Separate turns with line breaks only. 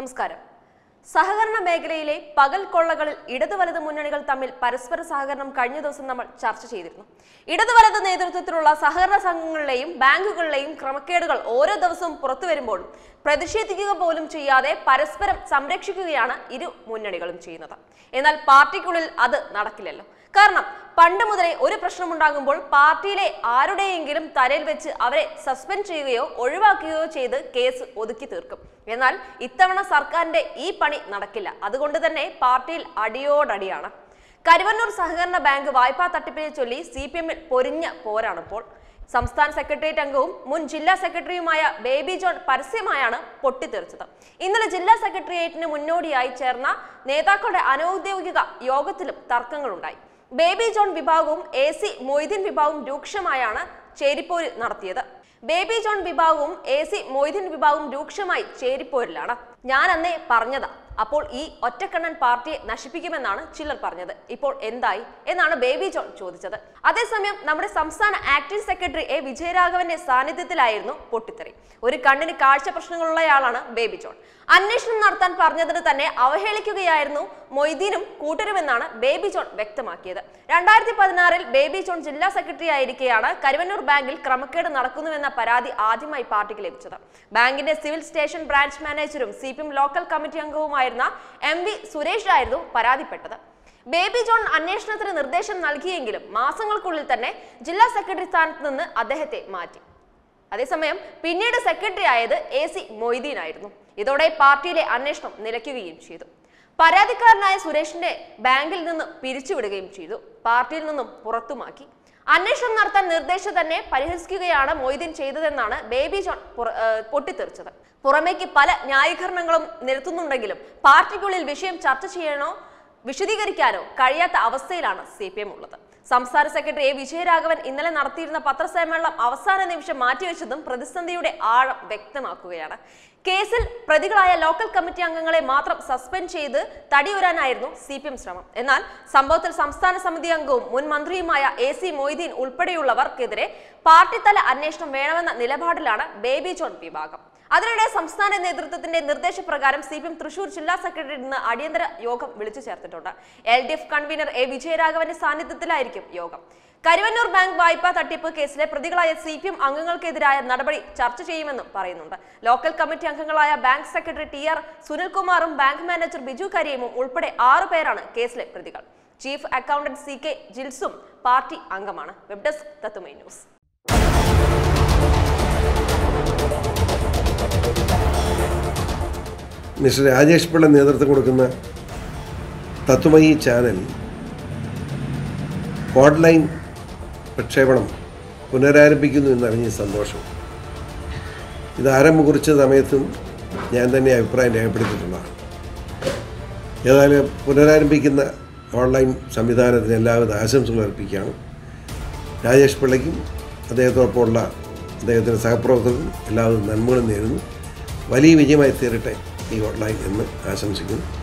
നമസ്കാരം സഹകരണ മേഖലയിലെ പകൽ കൊള്ളകളിൽ ഇടത് വലത് മുന്നണികൾ തമ്മിൽ പരസ്പര സഹകരണം കഴിഞ്ഞ ദിവസം നമ്മൾ ചർച്ച ചെയ്തിരുന്നു ഇടത് വലത് നേതൃത്വത്തിലുള്ള സഹകരണ സംഘങ്ങളിലെയും ബാങ്കുകളിലെയും ക്രമക്കേടുകൾ ഓരോ ദിവസവും പുറത്തു വരുമ്പോഴും പ്രതിഷേധിക്കുക പോലും ചെയ്യാതെ പരസ്പരം സംരക്ഷിക്കുകയാണ് ഇരു മുന്നണികളും ചെയ്യുന്നത് എന്നാൽ പാർട്ടിക്കുള്ളിൽ അത് നടക്കില്ലല്ലോ കാരണം പണ്ട് മുതലേ ഒരു പ്രശ്നമുണ്ടാകുമ്പോൾ പാർട്ടിയിലെ ആരുടെയെങ്കിലും തലയിൽ വെച്ച് അവരെ സസ്പെൻഡ് ചെയ്യുകയോ ഒഴിവാക്കുകയോ ചെയ്ത് കേസ് ഒതുക്കി തീർക്കും എന്നാൽ ഇത്തവണ സർക്കാരിന്റെ ഈ പണി നടക്കില്ല അതുകൊണ്ട് തന്നെ പാർട്ടിയിൽ അടിയോടടിയാണ് കരുവന്നൂർ സഹകരണ ബാങ്ക് വായ്പാ തട്ടിപ്പിനെ ചൊല്ലി സി പി എമ്മിൽ പൊരിഞ്ഞ പോരാണിപ്പോൾ സംസ്ഥാന സെക്രട്ടേറിയറ്റ് അംഗവും മുൻ ജില്ലാ സെക്രട്ടറിയുമായ ബേബി ജോൺ പരസ്യമായാണ് പൊട്ടിത്തെറിച്ചത് ഇന്നലെ ജില്ലാ സെക്രട്ടേറിയറ്റിന് മുന്നോടിയായി ചേർന്ന നേതാക്കളുടെ അനൌദ്യോഗിക യോഗത്തിലും തർക്കങ്ങളുണ്ടായി ബേബി ജോൺ വിഭാഗവും എ സി മൊയ്തീൻ വിഭാഗവും രൂക്ഷമായാണ് ചേരിപ്പോര് നടത്തിയത് ബേബി ജോൺ വിഭാഗവും എ സി മൊയ്തീൻ വിഭാഗവും രൂക്ഷമായി ചേരിപ്പോരിലാണ് ഞാൻ അന്നേ പറഞ്ഞതാ അപ്പോൾ ഈ ഒറ്റക്കണ്ണൻ പാർട്ടിയെ നശിപ്പിക്കുമെന്നാണ് ചിലർ പറഞ്ഞത് ഇപ്പോൾ എന്തായി എന്നാണ് ബേബി ജോൺ ചോദിച്ചത് അതേസമയം നമ്മുടെ സംസ്ഥാന ആക്ടിംഗ് സെക്രട്ടറി എ വിജയരാഘവന്റെ സാന്നിധ്യത്തിലായിരുന്നു പൊട്ടിത്തെറി ഒരു കണ്ണിന് കാഴ്ച പ്രശ്നങ്ങളുള്ളയാളാണ് ബേബി ജോൺ അന്വേഷണം നടത്താൻ പറഞ്ഞതിന് തന്നെ അവഹേളിക്കുകയായിരുന്നു മൊയ്തീനും കൂട്ടരുമെന്നാണ് ബേബി ജോൺ വ്യക്തമാക്കിയത് രണ്ടായിരത്തി പതിനാറിൽ ബേബി ജോൺ ജില്ലാ സെക്രട്ടറി ആയിരിക്കെയാണ് കരുവന്നൂർ ബാങ്കിൽ ക്രമക്കേട് നടക്കുന്നുവെന്ന പരാതി ആദ്യമായി പാർട്ടിക്ക് ലഭിച്ചത് ബാങ്കിന്റെ സിവിൽ സ്റ്റേഷൻ ബ്രാഞ്ച് മാനേജരും C P M local committee അംഗവുമായിരുന്ന എം വി സുരേഷായിരുന്നു പരാതിപ്പെട്ടത് ബേബി ജോൺ അന്വേഷണത്തിന് നിർദ്ദേശം നൽകിയെങ്കിലും മാസങ്ങൾക്കുള്ളിൽ തന്നെ ജില്ലാ സെക്രട്ടറി സ്ഥാനത്ത് നിന്ന് അദ്ദേഹത്തെ മാറ്റി അതേസമയം പിന്നീട് സെക്രട്ടറി ആയത് എ സി മൊയ്തീൻ ആയിരുന്നു ഇതോടെ പാർട്ടിയിലെ അന്വേഷണം നിലയ്ക്കുകയും ചെയ്തു പരാതിക്കാരനായ സുരേഷിന്റെ ബാങ്കിൽ നിന്ന് പിരിച്ചുവിടുകയും ചെയ്തു പാർട്ടിയിൽ നിന്നും പുറത്തുമാക്കി അന്വേഷണം നടത്താൻ നിർദ്ദേശം തന്നെ പരിഹസിക്കുകയാണ് മൊയ്തീൻ ചെയ്തതെന്നാണ് ബേബി ജോൺ പുറ- ഏഹ് പൊട്ടിത്തെറിച്ചത് പുറമേക്ക് പല ന്യായീകരണങ്ങളും നിരത്തുന്നുണ്ടെങ്കിലും പാർട്ടിക്കുള്ളിൽ വിഷയം ചർച്ച ചെയ്യണോ വിശദീകരിക്കാനോ കഴിയാത്ത അവസ്ഥയിലാണ് സി പി എം ഉള്ളത് സംസ്ഥാന സെക്രട്ടറി എ വിജയരാഘവൻ ഇന്നലെ നടത്തിയിരുന്ന പത്രസമ്മേളനം അവസാന നിമിഷം മാറ്റിവെച്ചതും പ്രതിസന്ധിയുടെ ആഴം വ്യക്തമാക്കുകയാണ് കേസിൽ പ്രതികളായ ലോക്കൽ കമ്മിറ്റി അംഗങ്ങളെ മാത്രം സസ്പെൻഡ് ചെയ്ത് തടിയുരാനായിരുന്നു സി പി എം ശ്രമം എന്നാൽ സംഭവത്തിൽ സംസ്ഥാന സമിതി അംഗവും മുൻ മന്ത്രിയുമായ എ സി മൊയ്തീൻ ഉൾപ്പെടെയുള്ളവർക്കെതിരെ പാർട്ടിത്തല അന്വേഷണം വേണമെന്ന നിലപാടിലാണ് ബേബി ജോൺ വിഭാഗം അതിനിടെ സംസ്ഥാന നേതൃത്വത്തിന്റെ നിർദ്ദേശപ്രകാരം സി പി എം തൃശൂർ ജില്ലാ സെക്രട്ടറി ഇന്ന് അടിയന്തര യോഗം വിളിച്ചു ചേർത്തിട്ടുണ്ട് L D F convener A വിജയരാഘവന്റെ സാന്നിധ്യത്തിലായിരിക്കും യോഗം കരുവന്നൂർ ബാങ്ക് വായ്പാ തട്ടിപ്പ് കേസിലെ പ്രതികളായ സി പി എം അംഗങ്ങൾക്കെതിരായ നടപടി ചർച്ച ചെയ്യുമെന്നും പറയുന്നുണ്ട് ലോക്കൽ കമ്മിറ്റി അംഗങ്ങളായ ബാങ്ക് സെക്രട്ടറി ടി ആർ സുനിൽകുമാറും ബാങ്ക് മാനേജർ ബിജു കരീമും ഉൾപ്പെടെ ആറു പേരാണ് കേസിലെ പ്രതികൾ ചീഫ് അക്കൗണ്ടന്റ് സി കെ ജിൽസും പാർട്ടി അംഗമാണ് web desk Thathwamayi news
mister Rajesh Pillai നേതൃത്വം കൊടുക്കുന്ന തത്വമയി ചാനൽ ഓൺലൈൻ പ്രക്ഷേപണം പുനരാരംഭിക്കുന്നു എന്നറിഞ്ഞ സന്തോഷം ഇത് ആരംഭം കുറിച്ച സമയത്തും ഞാൻ തന്നെ അഭിപ്രായം രേഖപ്പെടുത്തിയിട്ടുള്ളതാണ് ഏതായാലും പുനരാരംഭിക്കുന്ന ഓൺലൈൻ സംവിധാനത്തിന് എല്ലാവിധ ആശംസകൾ അർപ്പിക്കുകയാണ് രാജേഷ് പിള്ളയ്ക്കും അദ്ദേഹത്തോടൊപ്പമുള്ള അദ്ദേഹത്തിൻ്റെ സഹപ്രവർത്തകർക്കും എല്ലാവിധ നന്മകളും നേരുന്നു വലിയ വിജയമായി തീരട്ടെ ഈ ഓൺലൈൻ എന്ന് ആശംസിക്കുന്നു